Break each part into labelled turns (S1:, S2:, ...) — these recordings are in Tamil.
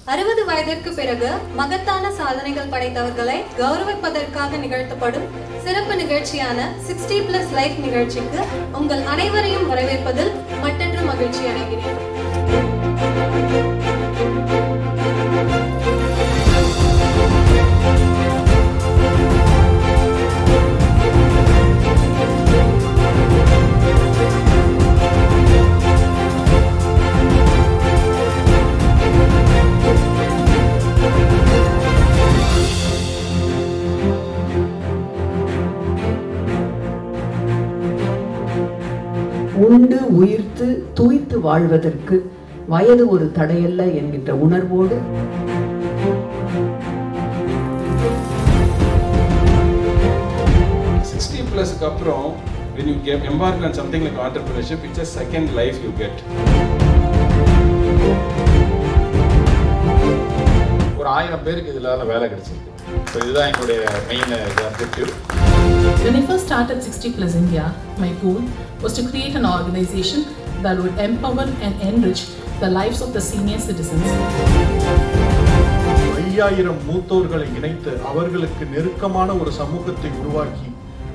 S1: அறுபது வயதிற்கு பிறகு மகத்தான சாதனைகள் படைத்தவர்களை கௌரவிப்பதற்காக நிகழ்த்தப்படும் சிறப்பு நிகழ்ச்சியான சிக்ஸ்டி பிளஸ் லைஃப் நிகழ்ச்சிக்கு உங்கள் அனைவரையும் வரவேற்பதில் மட்டற்ற மகிழ்ச்சி அடைகிறேன்
S2: உண்டு உயிர்த்து தூய்த்து வாழ்வதற்கு வயது ஒரு தடையல்ல என்கின்ற உணர்வோடு
S3: சிக்ஸ்டி ப்ளஸ்க்கு அப்புறம் when you get embark on something like entrepreneurship it's a second life you get
S4: ஒரு ஆயிரம் பேருக்கு இதில் வேலை கிடைச்சிருக்கு ஸோ இதுதான் எங்களுடைய main objective
S5: When I first started 60 Plus India, my goal was to create an organization that would empower and enrich the lives of the senior citizens.
S6: ஐயாயிரம் மூத்தோர்களை இணைத்து அவர்களுக்கு நெருக்கமான ஒரு சமூகத்தை உருவாக்கி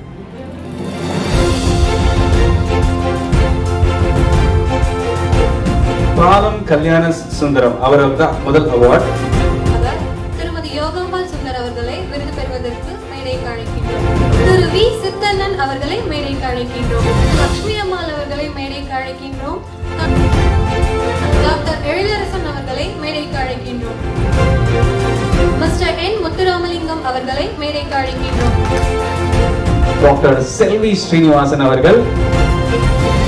S3: பாலம் கல்யாண சுந்தரம் அவர்கள் தான் முதல் அவார்ட்
S1: அவர் திருமதி யோகாம்பால் சுந்தர் அவர்களை விருது பெறுவதற்கு மேடைக்கு அழைக்கின்றோம் திரு வி சித்தண்ணன் அவர்களை மேடைக்கு அழைக்கின்றோம் லட்சுமி அம்மாள் அவர்களை மேடைக்கு அழைக்கின்றோம் டாக்டர் எழிலரசன் அவர்களை மேடைக்கு அழைக்கின்றோம் மிஸ்டர் என் முத்துராமலிங்கம் அவர்களை மேடைக்கு அழைக்கின்றோம்
S3: டாக்டர் செல்வி ஸ்ரீனிவாசன் அவர்கள்